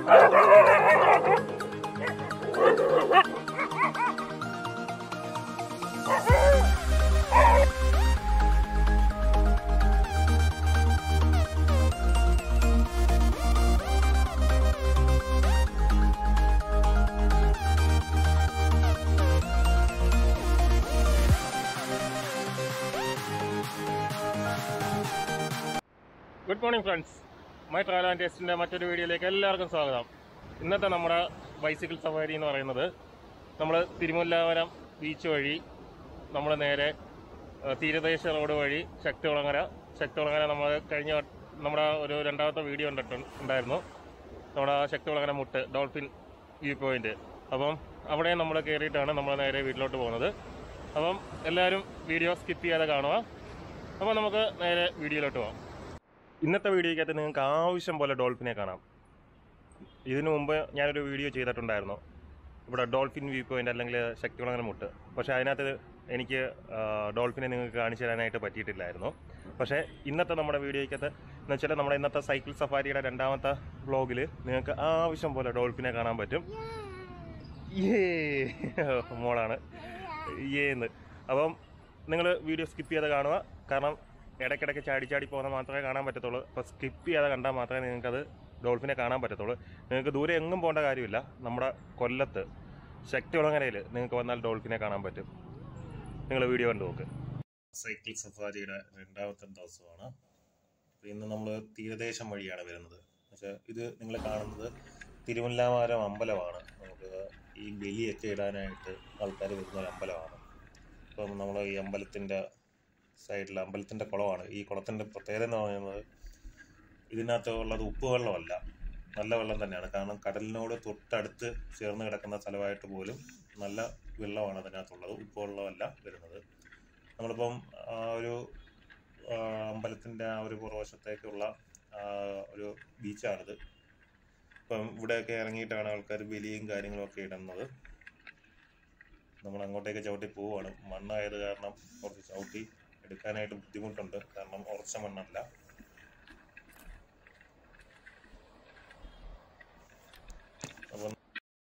Good morning friends my travel and ടേസ്റ്റിൻ്റെ മറ്റൊരു വീഡിയോയിലേക്ക് എല്ലാവർക്കും സ്വാഗതം ഇന്നത്തെ നമ്മുടെ ബൈസിക്കിൾ സവാരി എന്ന് പറയുന്നത് നമ്മൾ തിരുമുല്ലാവരം ബീച്ച് വഴി നമ്മൾ നേരെ ആ, തീരദേശ റോഡ് വഴി ശക്തികുളങ്ങര ശക്തികുളങ്ങര നമ്മൾ കഴിഞ്ഞ വട്ട- നമ്മുടെ ഒരു രണ്ടാമത്തെ വീഡിയോ കണ്ടിട്ടുണ്ട് ഉണ്ടായിരുന്നു നമ്മുടെ ശക്തികുളങ്ങര മുട്ട് ഡോൾഫിൻ വ്യൂ പോയിന്റ് അപ്പം അവിടെ നമ്മൾ കയറിയിട്ടാണ് നമ്മൾ നേരെ വീട്ടിലോട്ട് പോകുന്നത് അപ്പം എല്ലാവരും വീഡിയോ സ്കിപ്പ് ചെയ്യാതെ കാണുക അപ്പോൾ നമുക്ക് നേരെ വീഡിയോയിലോട്ട് പോകാം ഇന്നത്തെ വീഡിയോയ്ക്കകത്ത് നിങ്ങൾക്ക് ആവശ്യം പോലെ ഡോൾഫിനെ കാണാം ഇതിനു മുമ്പ് ഞാനൊരു വീഡിയോ ചെയ്തിട്ടുണ്ടായിരുന്നു ഇവിടെ ഡോൾഫിൻ വ്യൂ പോയിന്റ് അല്ലെങ്കിൽ ശക്തികുളങ്ങര മുട്ട് പക്ഷേ അതിനകത്ത് എനിക്ക് ആ, ഡോൾഫിനെ നിങ്ങൾക്ക് കാണിച്ചു തരാനായിട്ട് പറ്റിയിട്ടില്ലായിരുന്നു പക്ഷേ ഇന്നത്തെ നമ്മുടെ വീഡിയോയ്ക്കകത്ത് എന്ന് വെച്ചാൽ നമ്മുടെ ഇന്നത്തെ സൈക്കിൾ സഫാരിയുടെ രണ്ടാമത്തെ വ്ളോഗിൽ നിങ്ങൾക്ക് ആവശ്യം പോലെ ഡോൾഫിനെ കാണാൻ പറ്റും ഏ മോളാണ് ഏന്ന് അപ്പം നിങ്ങൾ വീഡിയോ സ്കിപ്പ് ചെയ്യാതെ കാണുക കാരണം ഇടയ്ക്കിടയ്ക്ക് ചാടി ചാടി പോകുന്ന മാത്രമേ കാണാൻ പറ്റത്തുള്ളൂ അപ്പോൾ സ്കിപ്പ് ചെയ്യാതെ കണ്ടാൽ മാത്രമേ നിങ്ങൾക്കത് ഡോൾഫിനെ കാണാൻ പറ്റത്തുള്ളൂ നിങ്ങൾക്ക് ദൂരെ എങ്ങും പോകേണ്ട കാര്യമില്ല നമ്മുടെ കൊല്ലത്ത് ശക്തികുളങ്ങരയിൽ നിങ്ങൾക്ക് വന്നാൽ ഡോൾഫിനെ കാണാൻ പറ്റും നിങ്ങൾ വീഡിയോ കണ്ടു നോക്ക് സൈക്കിൾ സഫാരിയുടെ രണ്ടാമത്തെ ദിവസമാണ് അപ്പോൾ ഇന്ന് നമ്മൾ തീരദേശം വഴിയാണ് വരുന്നത് പക്ഷേ ഇത് നിങ്ങൾ കാണുന്നത് തിരുവല്ലാമരം അമ്പലമാണ് നമുക്ക് ഈ ബലിയൊക്കെ ഇടാനായിട്ട് ആൾക്കാർ വരുന്ന ഒരു അമ്പലമാണ് അപ്പം നമ്മൾ ഈ അമ്പലത്തിൻ്റെ സൈഡിൽ അമ്പലത്തിൻ്റെ കുളമാണ് ഈ കുളത്തിൻ്റെ പ്രത്യേകത എന്ന് പറയുന്നത് ഇതിനകത്ത് ഉള്ളത് ഉപ്പ് വെള്ളമല്ല നല്ല വെള്ളം തന്നെയാണ് കാരണം കടലിനോട് തൊട്ടടുത്ത് ചേർന്ന് കിടക്കുന്ന സ്ഥലമായിട്ട് പോലും നല്ല വെള്ളമാണ് അതിനകത്തുള്ളത് ഉപ്പ് വെള്ളമല്ല വരുന്നത് നമ്മളിപ്പം ആ ഒരു ആ, അമ്പലത്തിൻ്റെ ആ ഒരു പുറവശത്തേക്കുള്ള ആ, ഒരു ബീച്ചാണിത് ഇപ്പം ഇവിടെയൊക്കെ ഇറങ്ങിയിട്ടാണ് ആൾക്കാർ ബലിയും കാര്യങ്ങളും ഒക്കെ ഇടുന്നത് നമ്മൾ അങ്ങോട്ടേക്ക് ചവിട്ടി പോവുകയാണ് മണ്ണായത് കാരണം കുറച്ച് ചവിട്ടി എടുക്കാനായിട്ട് ബുദ്ധിമുട്ടുണ്ട് കാരണം ഉറച്ച മണ്ണല്ല അപ്പം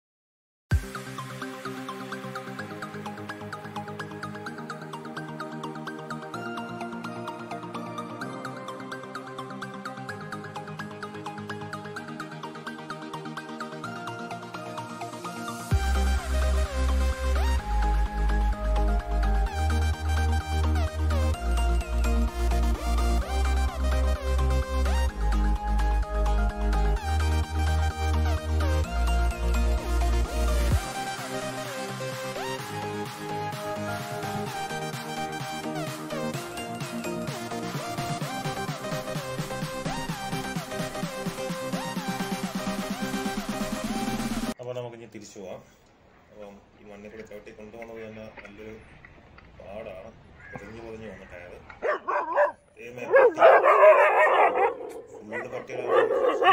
അപ്പോൾ നമുക്ക് ഇനി തിരിച്ചു പോവാം അപ്പം ഈ മണ്ണിൽ കൂടെ ചവിട്ടി കൊണ്ടുപോകുന്നത് തന്നെ നല്ലൊരു പാടാണ് പൊതിഞ്ഞ് പൊതിഞ്ഞ് വന്ന ടയർ ദൈവമേ, പട്ടി. ഫുള്ള് പട്ടികളാണ്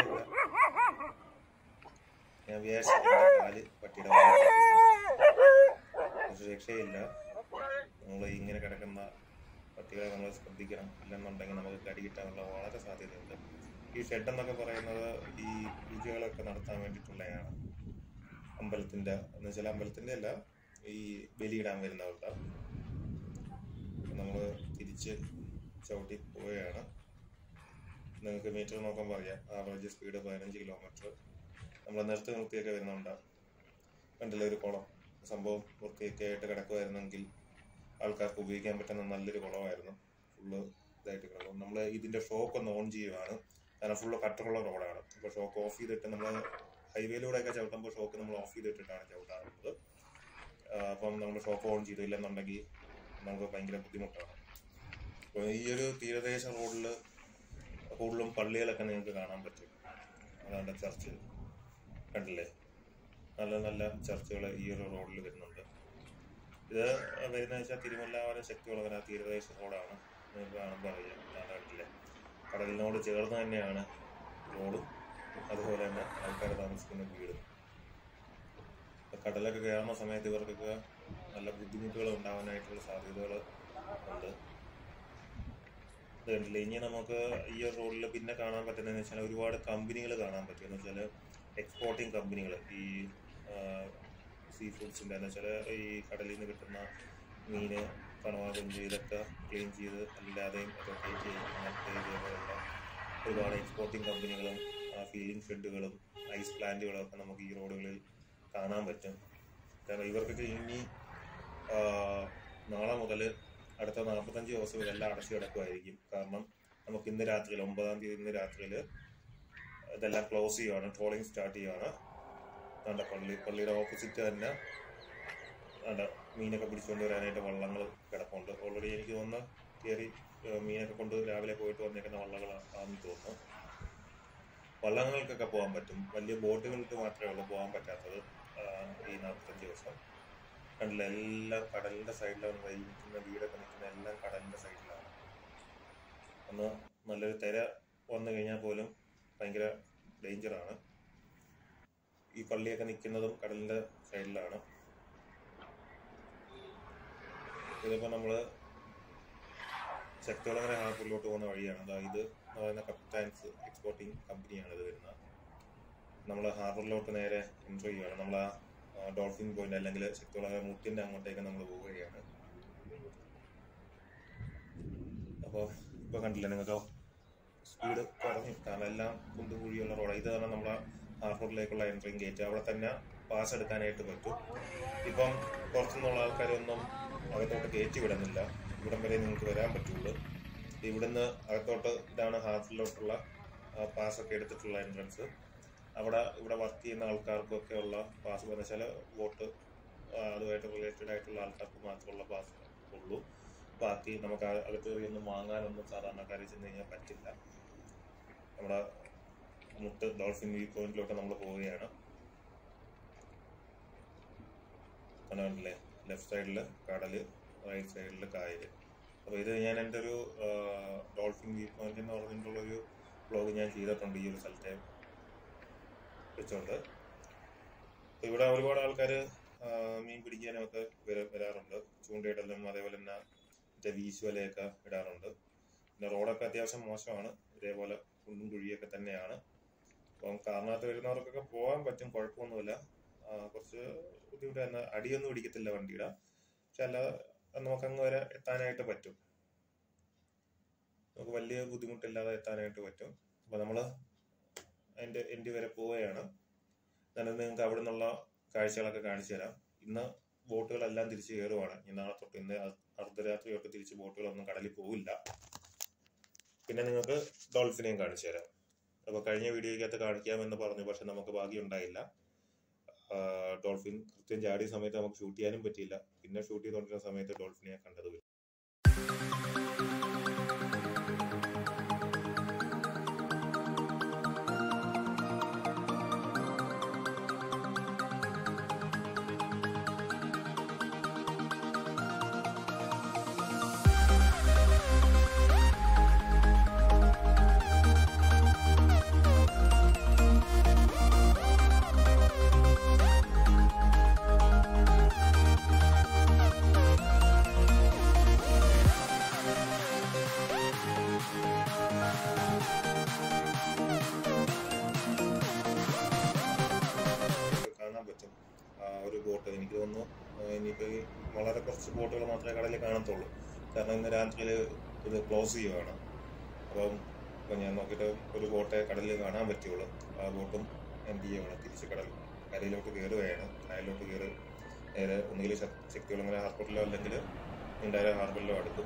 ഞാൻ വിചാരിച്ചു എൻ്റെ കാല് പട്ടിയുടെ വാലിൽ തട്ടിയിരുന്നു. പക്ഷെ രക്ഷയില്ല നമ്മൾ ഇങ്ങനെ കിടക്കുന്ന പട്ടികളെ നമ്മൾ ശ്രദ്ധിക്കണം ഇല്ലെന്നുണ്ടെങ്കിൽ നമുക്ക് കടി കിട്ടാനുള്ള വളരെ സാധ്യതയുണ്ട് ഈ ഷെഡ് എന്നൊക്കെ പറയുന്നത് ഈ പൂജകളൊക്കെ നടത്താൻ വേണ്ടിയിട്ടുള്ളതാണ് അമ്പലത്തിന്റെ എന്ന് വെച്ചാൽ അമ്പലത്തിന്റെ അല്ല ഈ ബലിയിടാൻ വരുന്നവരുടെ നമ്മൾ തിരിച്ച് ചവിട്ടി പോവുകയാണ് നിങ്ങൾക്ക് മീറ്റർ നോക്കാൻ പറയാം ആവറേജ് സ്പീഡ് പതിനഞ്ച് കിലോമീറ്റർ നമ്മൾ നിർത്തി നിർത്തിയൊക്കെ വരുന്നുണ്ട് കണ്ടില്ലേ ഒരു കുളം സംഭവം വൃത്തിയൊക്കെ ആയിട്ട് കിടക്കുമായിരുന്നെങ്കിൽ ആൾക്കാർക്ക് ഉപയോഗിക്കാൻ പറ്റുന്ന നല്ലൊരു കുളമായിരുന്നു ഫുള്ള് ഇതായിട്ട് കിടക്കും നമ്മൾ ഇതിന്റെ ഷോക്ക് ഒന്ന് ഓൺ ചെയ്യുവാണ് കാരണം ഫുള്ള് കട്ടറുള്ള റോഡാണ് അപ്പോൾ ഷോക്ക് ഓഫ് ചെയ്തിട്ട് നമ്മൾ ഹൈവേയിലൂടെ ഒക്കെ ചവിട്ടുമ്പോൾ ഷോക്ക് നമ്മൾ ഓഫ് ചെയ്തിട്ടിട്ടാണ് ചവിട്ടാറുള്ളത് ആ, അപ്പം നമ്മൾ ഷോക്ക് ഓൺ ചെയ്തു ഇല്ലെന്നുണ്ടെങ്കിൽ നമുക്ക് ഭയങ്കര ബുദ്ധിമുട്ടാണ് അപ്പോൾ ഈ ഒരു തീരദേശ റോഡിൽ കൂടുതലും പള്ളികളൊക്കെ നിങ്ങൾക്ക് കാണാൻ പറ്റും അതാണ്ട് ചർച്ച് കണ്ടില്ലേ നല്ല നല്ല ചർച്ചുകൾ ഈ ഒരു റോഡിൽ വരുന്നുണ്ട് ഇത് വരുന്ന വെച്ചാൽ തിരുവല്ലാവരം ശക്തികുളങ്ങര തീരദേശ റോഡാണ് നിങ്ങൾക്ക് കാണുമ്പോൾ അറിയാം അതാണ് കണ്ടില്ലേ കടലിനോട് ചേർന്ന് തന്നെയാണ് റോഡും അതുപോലെ തന്നെ ആൾക്കാർ താമസിക്കുന്ന വീടും ഇപ്പൊ കടലൊക്കെ കയറുന്ന സമയത്ത് ഇവർക്കൊക്കെ നല്ല ബുദ്ധിമുട്ടുകൾ ഉണ്ടാവാനായിട്ടുള്ള സാധ്യതകൾ ഉണ്ട് ഇത് കണ്ടില്ലേ ഇനി നമുക്ക് ഈ ഒരു റോഡിൽ പിന്നെ കാണാൻ പറ്റുന്നതെന്ന് വെച്ചാൽ ഒരുപാട് കമ്പനികൾ കാണാൻ പറ്റും എന്ന് വെച്ചാൽ എക്സ്പോർട്ടിങ് കമ്പനികൾ ഈ സീ ഫുഡ്സിൻ്റെ എന്ന് വെച്ചാൽ ഈ കടലിൽ നിന്ന് കിട്ടുന്ന മീന് കണവ കൊഞ്ച് ഇതൊക്കെ ക്ലീൻ ചെയ്ത് അല്ലാതെയും റൊട്ടേറ്റ് ചെയ്യുന്ന ഇതേപോലുള്ള ഒരുപാട് എക്സ്പോർട്ടിങ് കമ്പനികളും ഫീലിംഗ് ഷെഡുകളും ഐസ് പ്ലാന്റുകളും ഒക്കെ നമുക്ക് ഈ റോഡുകളിൽ കാണാൻ പറ്റും കാരണം ഇവർക്കൊക്കെ ഇനി ആ, നാളെ മുതൽ അടുത്ത നാൽപ്പത്തഞ്ച് ദിവസം ഇതെല്ലാം അടച്ചു കിടക്കുമായിരിക്കും കാരണം നമുക്ക് ഇന്ന് രാത്രിയിൽ ഒമ്പതാം തീയതി ഇന്ന് രാത്രിയിൽ ഇതെല്ലാം ക്ലോസ് ചെയ്യുവാണ് ട്രോളിംഗ് സ്റ്റാർട്ട് ചെയ്യുവാണ് വേണ്ട പള്ളി പള്ളിയുടെ ഓപ്പോസിറ്റ് തന്നെ വേണ്ട മീനൊക്കെ പിടിച്ചുകൊണ്ട് വരാനായിട്ട് വള്ളങ്ങൾ കിടപ്പുണ്ട് ഓൾറെഡി എനിക്ക് തോന്നുന്നു കയറി ഏഹ്, മീനൊക്കെ കൊണ്ട് രാവിലെ പോയിട്ട് വന്നേക്കുന്ന വള്ളങ്ങളാണെന്ന് തോന്നുന്നു വള്ളങ്ങൾക്കൊക്കെ പോകാൻ പറ്റും വലിയ ബോട്ടുകൾക്ക് മാത്രമേ ഉള്ളൂ പോകാൻ പറ്റാത്തത് ആഹ്, ഈ നാൽപ്പത്തഞ്ച് ദിവസം കണ്ടില്ല എല്ലാം കടലിന്റെ സൈഡിലാണ് ഈ നിൽക്കുന്ന വീടൊക്കെ നിൽക്കുന്ന എല്ലാം കടലിന്റെ സൈഡിലാണ് ഒന്ന് നല്ലൊരു തിര വന്നു കഴിഞ്ഞാൽ പോലും ഭയങ്കര ഡേഞ്ചറാണ് ഈ പള്ളിയൊക്കെ നിൽക്കുന്നതും കടലിന്റെ സൈഡിലാണ് ഇതിപ്പോ നമ്മള് ശക്തികുളങ്ങര ഹാർബറിലോട്ട് പോകുന്ന വഴിയാണ് അതാ ഇത് എന്ന് പറയുന്ന കപ്പിറ്റാൻസ് എക്സ്പോർട്ടിംഗ് കമ്പനിയാണ് ഇത് വരുന്നത് നമ്മൾ ഹാർബറിലോട്ട് നേരെ എൻട്രി ചെയ്യുകയാണ് നമ്മൾ ആ ഡോൾഫിൻ പോയിന്റ് അല്ലെങ്കിൽ ശക്തികുളങ്ങര മുട്ടിന്റെ അങ്ങോട്ടേക്ക് നമ്മൾ പോവുകയാണ് അപ്പോൾ ഇപ്പോൾ കണ്ടില്ലേ നിങ്ങൾക്ക് സ്പീഡ് കുറഞ്ഞു കാരണം എല്ലാം കുണ്ടും കുഴിയുള്ള റോഡ് ഇതാണ് നമ്മളെ ഹാർബറിലേക്കുള്ള എൻട്രിങ് ഗേറ്റ് അവിടെ തന്നെ പാസ് എടുക്കാനായിട്ട് പറ്റും ഇപ്പം പുറത്തുനിന്നുള്ള ആൾക്കാരൊന്നും അകത്തോട്ട് കയറ്റി വിടുന്നില്ല ഇവിടം വരെ നിങ്ങൾക്ക് വരാൻ പറ്റുള്ളൂ ഇവിടുന്ന് അകത്തോട്ട് ഇതാണ് ഹാർബറിലോട്ടുള്ള പാസ് ഒക്കെ എടുത്തിട്ടുള്ള എൻട്രൻസ് അവിടെ ഇവിടെ വർക്ക് ചെയ്യുന്ന ആൾക്കാർക്കൊക്കെ ഉള്ള പാസ് എന്ന് വെച്ചാൽ വോട്ട് അതുമായിട്ട് റിലേറ്റഡ് ആയിട്ടുള്ള ആൾക്കാർക്ക് മാത്രമുള്ള പാസ് ഉള്ളൂ ബാക്കി നമുക്ക് അ- അകത്ത് കയറി ഒന്നും വാങ്ങാനൊന്നും സാധാരണക്കാരെ ചെന്ന് കഴിഞ്ഞാൽ പറ്റില്ല നമ്മുടെ മുട്ട് ഡോൾഫിൻ വ്യൂ പോയിന്റിലോട്ട് നമ്മൾ പോവുകയാണ് കണ്ടില്ലേ ലെഫ്റ്റ് സൈഡിൽ കടല് റൈറ്റ് സൈഡിൽ കായല് അപ്പോൾ ഇത് ഞാൻ എൻ്റെ ഒരു ഡോൾഫിൻ വ്യൂ പോയിന്റ് എന്ന് പറഞ്ഞിട്ടുള്ള ഒരു വ്ളോഗ് ഞാൻ ചെയ്തിട്ടുണ്ട് ഈ ഒരു സ്ഥലത്തെ വെച്ചുകൊണ്ട് അപ്പൊ ഇവിടെ ഒരുപാട് ആൾക്കാർ മീൻ പിടിക്കാനും ഒക്കെ വര- വരാറുണ്ട് ചൂണ്ടയിടലും അതേപോലെ തന്നെ മറ്റേ വീശുവലയൊക്കെ ഇടാറുണ്ട് പിന്നെ റോഡൊക്കെ അത്യാവശ്യം മോശമാണ് ഇതേപോലെ കുണ്ടും കുഴിയൊക്കെ തന്നെയാണ് അപ്പം കാറിനകത്ത് വരുന്നവർക്കൊക്കെ പോകാൻ പറ്റും കുഴപ്പമൊന്നുമില്ല ആ, കുറച്ച് ബുദ്ധിമുട്ട് തന്നെ അടിയൊന്നും പിടിക്കത്തില്ല വണ്ടിയുടെ പക്ഷെ അല്ലാതെ നമുക്ക് അങ്ങ് വരെ എത്താനായിട്ട് പറ്റും നമുക്ക് വലിയ ബുദ്ധിമുട്ടില്ലാതെ എത്താനായിട്ട് പറ്റും അപ്പൊ നമ്മള് അതിന്റെ എൻഡ് വരെ പോവുകയാണ് ഞാൻ നിങ്ങൾക്ക് അവിടെ നിന്നുള്ള കാഴ്ചകളൊക്കെ കാണിച്ചു തരാം ഇന്ന് ബോട്ടുകളെല്ലാം തിരിച്ച് കയറുവാണ് ഇനി നാളെ തൊട്ട് ഇന്ന് അ- അർദ്ധരാത്രി തൊട്ട് തിരിച്ച് ബോട്ടുകളൊന്നും കടലിൽ പോവില്ല പിന്നെ നിങ്ങൾക്ക് ഡോൾഫിനെയും കാണിച്ചു തരാം അപ്പോൾ കഴിഞ്ഞ വീഡിയോയ്ക്കകത്ത് കാണിക്കാമെന്ന് പറഞ്ഞു പക്ഷെ നമുക്ക് ഭാഗ്യം ഉണ്ടായില്ല ആ, ഡോൾഫിൻ കൃത്യം ചാടിയ സമയത്ത് നമുക്ക് ഷൂട്ട് ചെയ്യാനും പറ്റിയില്ല പിന്നെ ഷൂട്ട് ചെയ്തുകൊണ്ടിരുന്ന സമയത്ത് ഡോൾഫിനെ കണ്ടതുമില്ല കാണാൻ പറ്റും ആ ഒരു ബോട്ട് എനിക്ക് തോന്നുന്നു ആ, ഇനിയിപ്പോൾ ഈ വളരെ കുറച്ച് ബോട്ടുകൾ മാത്രമേ കടലിൽ കാണത്തുള്ളൂ കാരണം ഇന്ന് രാത്രിയിൽ ഇത് ക്ലോസ് ചെയ്യുവാണ് അപ്പം ഇപ്പം ഞാൻ നോക്കിയിട്ട് ഒരു ബോട്ടേ കടലിൽ കാണാൻ പറ്റുള്ളൂ ആ ബോട്ടും എന്ത് ചെയ്യുവാണ് തിരിച്ച് കടൽ കരയിലോട്ട് കയറുകയാണ് കായലിലോട്ട് കയറി നേരെ ഒന്നുകിൽ ശക്തികുളങ്ങര ഹാർബറിലോ അല്ലെങ്കിൽ നീണ്ടാര ഹാർബറിലോ അടുക്കും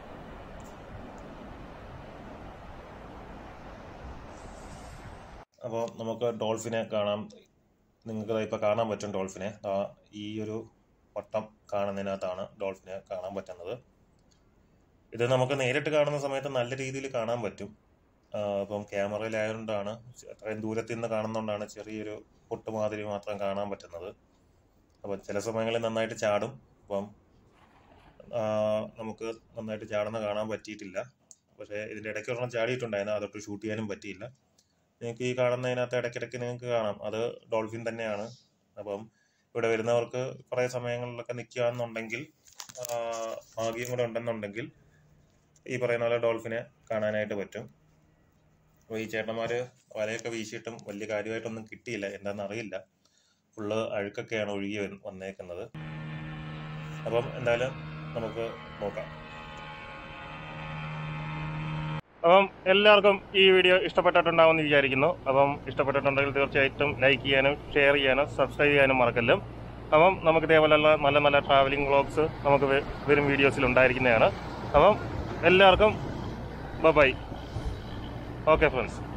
അപ്പോൾ നമുക്ക് ഡോൾഫിനെ കാണാം നിങ്ങൾക്ക് ഇപ്പോൾ കാണാൻ പറ്റും ഡോൾഫിനെ ആ ഈ ഒരു വട്ടം കാണുന്നതിനകത്താണ് ഡോൾഫിനെ കാണാൻ പറ്റുന്നത് ഇത് നമുക്ക് നേരിട്ട് കാണുന്ന സമയത്ത് നല്ല രീതിയിൽ കാണാൻ പറ്റും ആ, ഇപ്പം ക്യാമറയിലായതുകൊണ്ടാണ് അത്രയും ദൂരത്തിൽ നിന്ന് കാണുന്നതുകൊണ്ടാണ് ചെറിയൊരു പൊട്ട് മാതിരി മാത്രം കാണാൻ പറ്റുന്നത് അപ്പം ചില സമയങ്ങളിൽ നന്നായിട്ട് ചാടും അപ്പം ആ, നമുക്ക് നന്നായിട്ട് ചാടുന്ന കാണാൻ പറ്റിയിട്ടില്ല പക്ഷേ ഇതിൻ്റെ ഇടയ്ക്ക് ഒരെണ്ണം ചാടിയിട്ടുണ്ടായിരുന്നു അതൊട്ട് ഷൂട്ട് ചെയ്യാനും പറ്റിയില്ല നിങ്ങൾക്ക് ഈ കാണുന്നതിനകത്ത് ഇടയ്ക്കിടയ്ക്ക് നിങ്ങൾക്ക് കാണാം അത് ഡോൾഫിൻ തന്നെയാണ് അപ്പം ഇവിടെ വരുന്നവർക്ക് കുറേ സമയങ്ങളിലൊക്കെ നിൽക്കുകയാണെന്നുണ്ടെങ്കിൽ ആ, ഭാഗ്യം കൂടെ ഉണ്ടെന്നുണ്ടെങ്കിൽ ഈ പറയുന്ന പോലെ ഡോൾഫിനെ കാണാനായിട്ട് പറ്റും അപ്പോൾ ഈ ചേട്ടന്മാർ വലയൊക്കെ വീശിയിട്ടും വലിയ കാര്യമായിട്ടൊന്നും കിട്ടിയില്ല എന്താണെന്ന് അറിയില്ല ഫുള്ള് അഴുക്കൊക്കെയാണ് ഒഴുകി വന്ന് വന്നേക്കുന്നത് അപ്പം എന്തായാലും നമുക്ക് നോക്കാം അപ്പം എല്ലാവർക്കും ഈ വീഡിയോ ഇഷ്ടപ്പെട്ടിട്ടുണ്ടാവുമെന്ന് വിചാരിക്കുന്നു അപ്പം ഇഷ്ടപ്പെട്ടിട്ടുണ്ടെങ്കിൽ തീർച്ചയായിട്ടും ലൈക്ക് ചെയ്യാനും ഷെയർ ചെയ്യാനും സബ്സ്ക്രൈബ് ചെയ്യാനും മറക്കല്ലും അപ്പം നമുക്ക് ഇതേപോലെയുള്ള നല്ല നല്ല ട്രാവലിംഗ് വ്ളോഗ്സ് നമുക്ക് വ- വരും വീഡിയോസിൽ ഉണ്ടായിരിക്കുന്നതാണ് അപ്പം എല്ലാവർക്കും ബൈ ഓക്കെ ഫ്രണ്ട്സ്